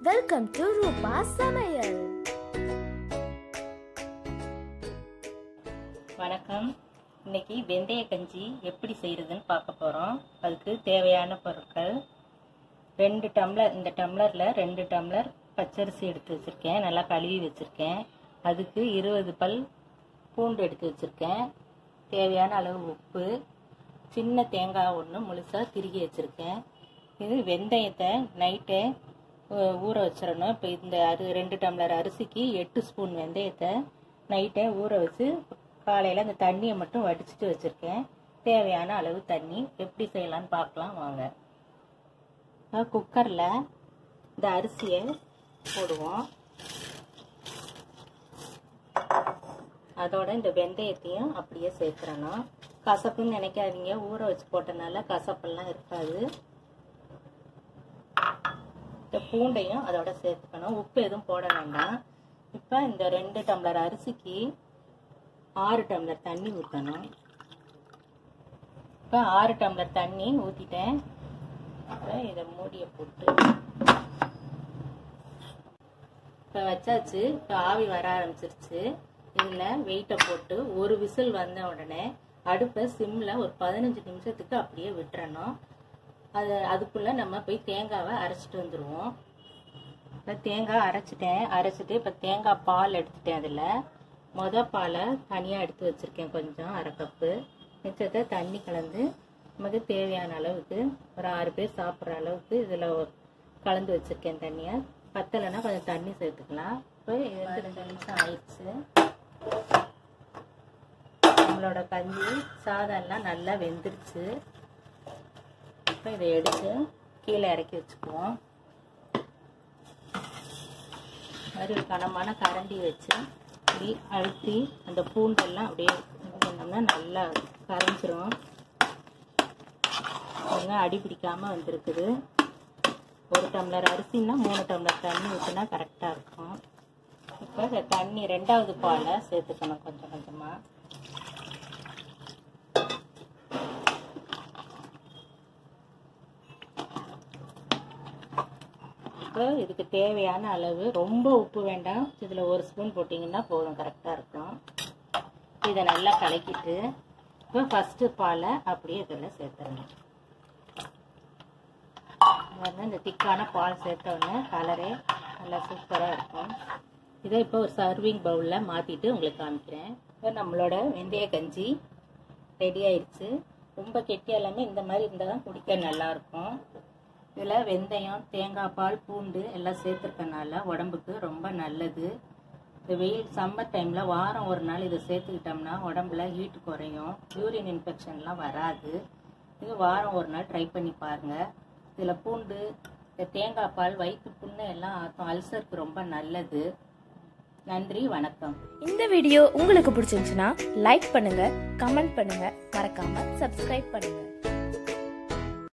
welcome to ரூபா சமையல் வணக்கம் இன்னைக்கு வெந்தய கஞ்சி எப்படி செய்யறதுன்னு பார்க்க போகிறோம் அதுக்கு தேவையான பொருட்கள் ரெண்டு டம்ளர் இந்த டம்ளரில் ரெண்டு டம்ளர் பச்சரிசி எடுத்து வச்சுருக்கேன் நல்லா கழுவி வச்சுருக்கேன் அதுக்கு இருபது பல் பூண்டு எடுத்து வச்சுருக்கேன் தேவையான அளவு உப்பு சின்ன தேங்காய் ஒன்று முழுசாக திருகி வச்சுருக்கேன் இது வெந்தயத்தை நைட்டே ஊ- ஊற வச்சிடணும் இப்போ இந்த அரு ரெண்டு டம்ளர் அரிசிக்கு எட்டு ஸ்பூன் வெந்தயத்தை நைட்டே ஊற வச்சு காலையில் அந்த தண்ணியை மட்டும் வடிச்சிட்டு வச்சுருக்கேன் தேவையான அளவு தண்ணி எப்படி செய்யலாம்னு பார்க்கலாம் வாங்க குக்கரில் இந்த அரிசியை போடுவோம் அதோட இந்த வெந்தயத்தையும் அப்படியே சேர்த்துறணும் கசப்புன்னு நினைக்காதீங்க ஊற வச்சு போட்டனால கசப்பெல்லாம் இருக்காது இந்த பூண்டையும் அதோட சேர்த்துக்கணும் உப்பு எதுவும் போட வேண்டாம் இப்போ இந்த ரெண்டு டம்ளர் அரிசிக்கு ஆறு டம்ளர் தண்ணி ஊற்றணும் இப்போ ஆறு டம்ளர் தண்ணி ஊற்றிட்டேன் இப்போ இதை மூடியை போட்டு இப்போ வச்சாச்சு இப்போ ஆவி வர ஆரம்பிச்சிருச்சு இதில் வெயிட்டை போட்டு ஒரு விசில் வந்த உடனே அடுப்பை சிம்மில் ஒரு பதினஞ்சு நிமிஷத்துக்கு அப்படியே விட்டுறணும் அது அதுக்குள்ளே நம்ம போய் தேங்காவை அரைச்சிட்டு வந்துடுவோம் இப்போ தேங்காய் அரைச்சிட்டேன் அரைச்சிட்டு இப்போ தேங்காய் பால் எடுத்துட்டேன் அதில் மொத பாலை தனியாக எடுத்து வச்சுருக்கேன் கொஞ்சம் அரை கப்பு மிச்சத்தை தண்ணி கலந்து நமக்கு தேவையான அளவுக்கு ஒரு ஆறு பேர் சாப்பிட்ற அளவுக்கு இதில் கலந்து வச்சுருக்கேன் தண்ணியை பத்தலைன்னா கொஞ்சம் தண்ணி சேர்த்துக்கலாம் இப்போ இது ரெண்டு நிமிஷம் ஆயிடுச்சு நம்மளோட கஞ்சி சாதம்லாம் நல்லா வெந்துருச்சு இப்போ இதை எடுத்து கீழே இறக்கி வச்சுக்குவோம் மாதிரி ஒரு கனமான கரண்டி வச்சு இப்படி அழுத்தி அந்த பூண்டெல்லாம் அப்படியே இது பண்ணோம்னா நல்லா கரைஞ்சிரும் பாருங்க அடி பிடிக்காம வந்திருக்குது ஒரு டம்ளர் அரிசின்னா மூணு டம்ளர் தண்ணி ஊற்றினா கரெக்டாக இருக்கும் இப்போ இந்த தண்ணி ரெண்டாவது பாலை சேர்த்துக்கணும் கொஞ்சம் கொஞ்சமாக இப்போ இதுக்கு தேவையான அளவு ரொம்ப உப்பு வேண்டாம் இதில் ஒரு ஸ்பூன் போட்டிங்கன்னா போதும் கரெக்டாக இருக்கும் இதை நல்லா கலக்கிட்டு இப்போ ஃபஸ்ட்டு பாலை அப்படியே இதில் சேர்த்துருங்க வந்து இந்த திக்கான பால் சேர்த்த உடனே கலரே நல்லா சூப்பராக இருக்கும் இதை இப்போ ஒரு சர்விங் பவுலில் மாற்றிட்டு உங்களுக்கு காமிக்கிறேன் இப்போ நம்மளோட வெந்தய கஞ்சி ரெடி ஆயிடுச்சு ரொம்ப கெட்டியாக எல்லாமே இந்த மாதிரி இருந்தால் தான் குடிக்க நல்லாயிருக்கும் இதில் வெந்தயம் தேங்காய் பால் பூண்டு எல்லாம் சேர்த்துருக்கனால உடம்புக்கு ரொம்ப நல்லது இந்த வெயில் சம்மர் டைமில் வாரம் ஒரு நாள் இதை சேர்த்துக்கிட்டோம்னா உடம்புல ஹீட் குறையும் யூரின் இன்ஃபெக்ஷன்லாம் வராது இது வாரம் ஒரு நாள் ட்ரை பண்ணி பாருங்கள் இதில் பூண்டு இந்த தேங்காய் பால் வயிற்று புண்ணு எல்லாம் ஆற்றும் அல்சருக்கு ரொம்ப நல்லது நன்றி வணக்கம் இந்த வீடியோ உங்களுக்கு பிடிச்சிருந்துச்சுன்னா லைக் பண்ணுங்க கமெண்ட் பண்ணுங்க மறக்காம சப்ஸ்கிரைப் பண்ணுங்க